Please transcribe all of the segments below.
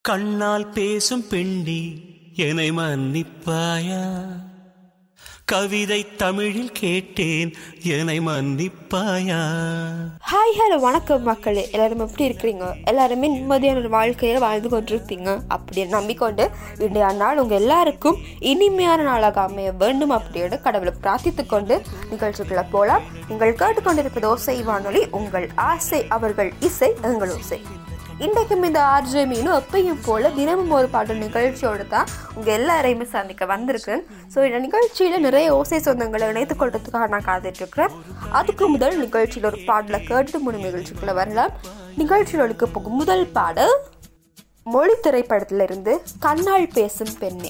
கண்ணால் பேசும் பெண்டி என்னை மன்னிப்பாயா கவிதை தமிழில் கேட்டேன் என்னை மன்னிப்பாயா ஹாய் ஹலோ வணக்கம் மக்களே எல்லாரும் எப்படி இருக்கிறீங்க எல்லாருமே நிம்மதியான ஒரு வாழ்க்கையை வாழ்ந்து கொண்டிருப்பீங்க அப்படின்னு நம்பிக்கொண்டு இன்றைய நாள் உங்கள் எல்லாருக்கும் இனிமையான நாளாக அமைய வேண்டும் அப்படின்னு கடவுளை பிரார்த்தித்துக் கொண்டு நிகழ்ச்சிக்குள்ள போகலாம் நீங்கள் கேட்டுக்கொண்டிருப்பது ஓசை வானொலி உங்கள் ஆசை அவர்கள் இசை எங்கள் ஓசை இன்றைக்கும் இந்த ஆர்ஜே மீனும் எப்பயும் போல தினமும் ஒரு பாடல் நிகழ்ச்சியோடு தான் உங்கள் எல்லாரையுமே சந்திக்க வந்திருக்கேன் ஸோ இந்த நிகழ்ச்சியில் நிறைய ஓசை சொந்தங்களை இணைத்துக் கொள்றதுக்காக நான் காத்துட்ருக்கிறேன் அதுக்கு முதல் நிகழ்ச்சியில் ஒரு பாடலை கேட்டு மூணு நிகழ்ச்சிக்குள்ளே வரலாம் நிகழ்ச்சியில் ஒழிக்க போகும் முதல் பாடல் மொழி திரைப்படத்திலிருந்து கண்ணால் பேசும் பெண்ணே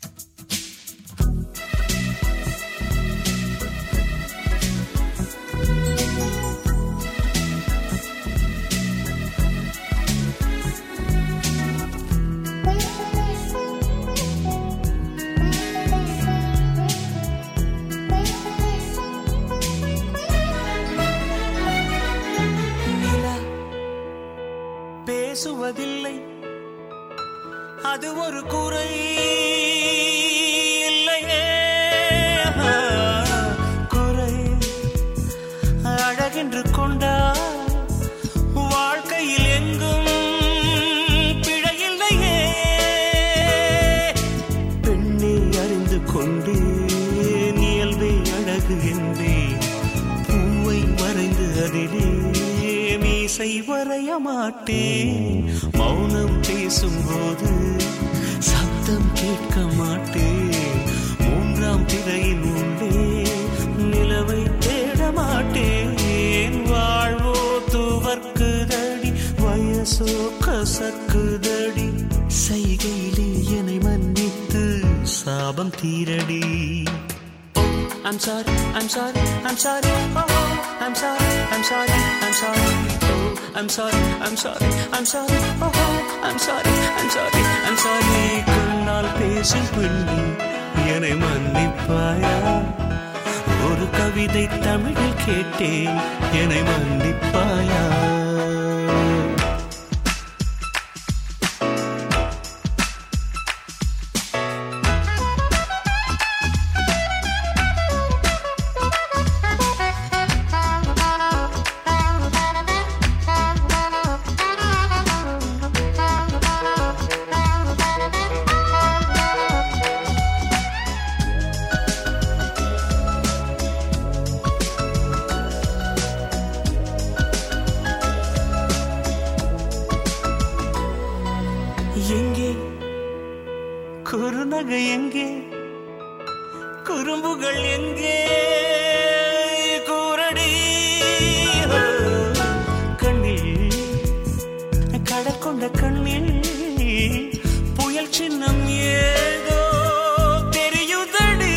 நிலா பேசுவதில்லை அது ஒரு குறை இல்லையே குறை அழகென்று கொண்டா வாழ்க்கையில் எங்கும் பிழையில்லையே பெண்ணை அறிந்து கொண்டேன் இயல்பே அழகு என்றேன் பூவை வரைந்து அதிலே மீசை வரைய மாட்டேன் மௌனம் பேசும்போது சத்தம் கேட்க மாட்டேன் மூன்றாம் திரையின் உள்ளே நிலவை தேட மாட்டேன் வாழ்வோ துவர்க்குதடி வயசோ கசக்குதடி செய்கையிலே என்னை மன்னித்து சாபம் தீரடி I'm sorry, I'm sorry, I'm sorry, oh, oh, I'm sorry, I'm sorry, I'm sorry, oh, I'm sorry, I'm sorry, I'm sorry, oh, oh, I'm sorry, I'm sorry, I'm sorry. கண்ணால் பேசும் பெண்ணி என்னை மன்னிப்பாயா ஒரு கவிதை தமிழில் கேட்டேன் என்னை மன்னிப்பாயா எங்கே குறுநகை எங்கே குறும்புகள் எங்கே கூரடி கண்ணில் கடல் கொண்ட கண்ணில் புயல் சின்னம் ஏதோ தெரியுதடி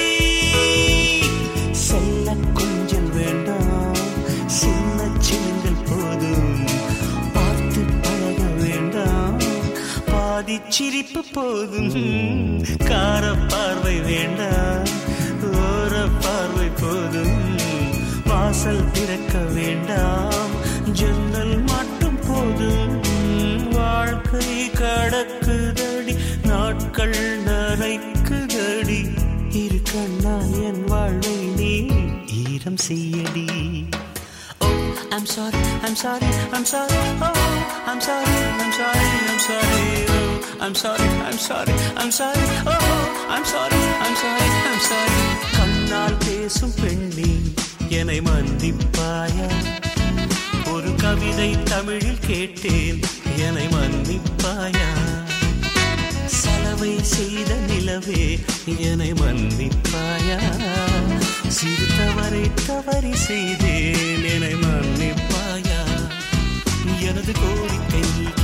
செல்ல கொஞ்சல் வேண்டாம் சின்ன சின்னங்கள் போதும் பார்த்து பழக வேண்டாம் பாதி சிரிப்பு போதும் கார பார்வை வேண்டாம் ஓர பார்வை போதும் வாசல் திறக்க வேண்டாம் ஜன்னல் மட்டும் போதும் வாழ்க்கை கடக்குதடி நாட்கள் நரைக்குதடி இரு கண்ணா என் வாழ்வை நீ ஈரம் செய்யடி Oh, I'm sorry, I'm sorry, I'm sorry, oh, I'm sorry, I'm sorry, I'm sorry, oh, I'm sorry, I'm sorry, I'm sorry, oh, I'm sorry, I'm sorry, I'm sorry. கண்ணால் பேசும் பெண்ணே என்னை மன்னிப்பாயா ஒரு கவிதை தமிழில் கேட்டேன் என்னை மன்னிப்பாயா சலவை செய்த நிலவே என்னை மன்னிப்பாயா சிறு தவறை தவறி செய்தேன் என்னை மன்னிப்பாயா எனது கோரிக்கை